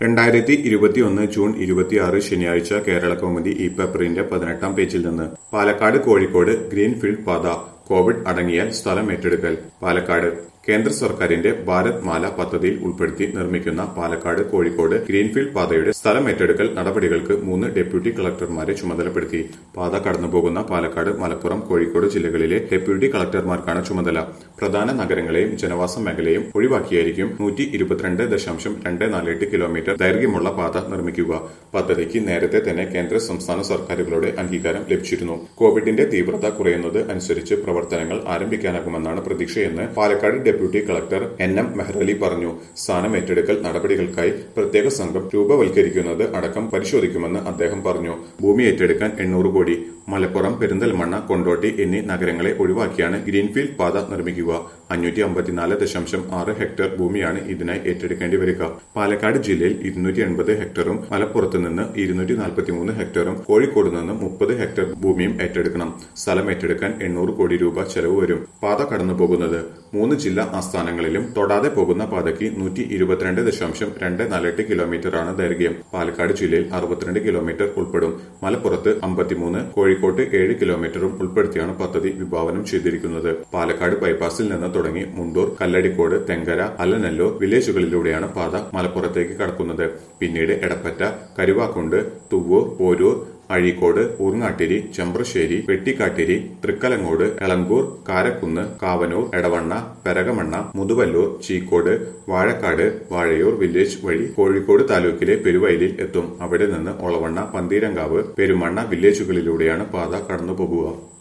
രണ്ടായിരത്തി ഇരുപത്തിയൊന്ന് ജൂൺ ഇരുപത്തിയാറ് ശനിയാഴ്ച കേരള കൗമുദി ഈ പേപ്പറിന്റെ പതിനെട്ടാം പേജിൽ നിന്ന് പാലക്കാട് കോഴിക്കോട് ഗ്രീൻഫീൽഡ് പാത കോവിഡ് അടങ്ങിയാൽ സ്ഥലം ഏറ്റെടുക്കൽ പാലക്കാട് കേന്ദ്ര സർക്കാരിന്റെ ഭാരത് മാല പദ്ധതിയിൽ ഉൾപ്പെടുത്തി നിർമ്മിക്കുന്ന പാലക്കാട് കോഴിക്കോട് ഗ്രീൻഫീൽഡ് പാതയുടെ സ്ഥലം ഏറ്റെടുക്കൽ നടപടികൾക്ക് മൂന്ന് ഡെപ്യൂട്ടി കളക്ടർമാരെ ചുമതലപ്പെടുത്തി പാത കടന്നുപോകുന്ന പാലക്കാട് മലപ്പുറം കോഴിക്കോട് ജില്ലകളിലെ ഡെപ്യൂട്ടി കളക്ടർമാർക്കാണ് ചുമതല പ്രധാന നഗരങ്ങളെയും ജനവാസ മേഖലയും ഒഴിവാക്കിയായിരിക്കും നൂറ്റി ഇരുപത്തിരണ്ട് ദശാംശം രണ്ട് നാല് എട്ട് കിലോമീറ്റർ ദൈർഘ്യമുള്ള പാത നിർമ്മിക്കുക പദ്ധതിക്ക് നേരത്തെ തന്നെ കേന്ദ്ര സംസ്ഥാന സർക്കാരുകളുടെ അംഗീകാരം ലഭിച്ചിരുന്നു കോവിഡിന്റെ തീവ്രത കുറയുന്നത് അനുസരിച്ച് പ്രവർത്തനങ്ങൾ ആരംഭിക്കാനാകുമെന്നാണ് പ്രതീക്ഷയെന്ന് Palakkad deputy collector N M Mehrali പറഞ്ഞു സ്ഥാനം ഏറ്റെടുക്കൽ നടപടികൾക്കായി പ്രത്യേക സംഘം രൂപവൽക്കരിക്കുന്നത് അടക്കം പരിശോധിക്കുമെന്ന് അദ്ദേഹം പറഞ്ഞു ഭൂമി ഏറ്റെടുക്കാൻ എണ്ണൂറ് കോടി മലപ്പുറം പെരിന്തൽമണ്ണ കൊണ്ടോട്ടി എന്നീ നഗരങ്ങളെ ഒഴിവാക്കിയാണ് ഗ്രീൻഫീൽഡ് പാത നിർമ്മിക്കുക അഞ്ഞൂറ്റി അമ്പത്തിനാല് ദശാംശം ആറ് ഹെക്ടർ ഭൂമിയാണ് ഇതിനായി ഏറ്റെടുക്കേണ്ടി വരിക പാലക്കാട് ജില്ലയിൽ ഇരുന്നൂറ്റി എൺപത് ഹെക്ടറും മലപ്പുറത്ത് നിന്ന് ഇരുന്നൂറ്റി നാൽപ്പത്തിമൂന്ന് ഹെക്ടറും കോഴിക്കോട് നിന്ന് മുപ്പത് ഹെക്ടർ ഭൂമിയും ഏറ്റെടുക്കണം സ്ഥലം ഏറ്റെടുക്കാൻ എണ്ണൂറ് കോടി രൂപ ചെലവ് വരും പാത കടന്നു പോകുന്നത് മൂന്ന് ജില്ലാ ആസ്ഥാനങ്ങളിലും തൊടാതെ പോകുന്ന പാതയ്ക്ക് നൂറ്റി ഇരുപത്തിരണ്ട് ദശാംശം രണ്ട് നാലെട്ട് കിലോമീറ്റർ ആണ് ദൈർഘ്യം പാലക്കാട് ജില്ലയിൽ അറുപത്തിരണ്ട് കിലോമീറ്റർ ഉൾപ്പെടും മലപ്പുറത്ത് അമ്പത്തിമൂന്ന് കോഴിക്കോട്ട് ഏഴ് കിലോമീറ്ററും ഉൾപ്പെടുത്തിയാണ് പദ്ധതി വിഭാവനം ചെയ്തിരിക്കുന്നത് പാലക്കാട് ബൈപ്പാസിൽ നിന്ന് തുടങ്ങി മുണ്ടൂർ കല്ലടിക്കോട് തെങ്കര അലനല്ലൂർ വില്ലേജുകളിലൂടെയാണ് പാത മലപ്പുറത്തേക്ക് കടക്കുന്നത് പിന്നീട് എടപ്പറ്റ കരുവാക്കുണ്ട് തുവ്വൂർ പോരൂർ അഴീക്കോട് ഊർങ്ങാട്ടിരി ചെമ്പ്രശ്ശേരി വെട്ടിക്കാട്ടിരി തൃക്കലങ്ങോട് എളങ്കൂർ കാരക്കുന്ന് കാവനൂർ എടവണ്ണ പെരകമണ്ണ മുതുവല്ലൂർ ചീക്കോട് വാഴക്കാട് വാഴയൂർ വില്ലേജ് വഴി കോഴിക്കോട് താലൂക്കിലെ പെരുവയലിൽ എത്തും അവിടെ നിന്ന് ഒളവണ്ണ പന്തീരങ്കാവ് പെരുമണ്ണ വില്ലേജുകളിലൂടെയാണ് പാത കടന്നുപോകുക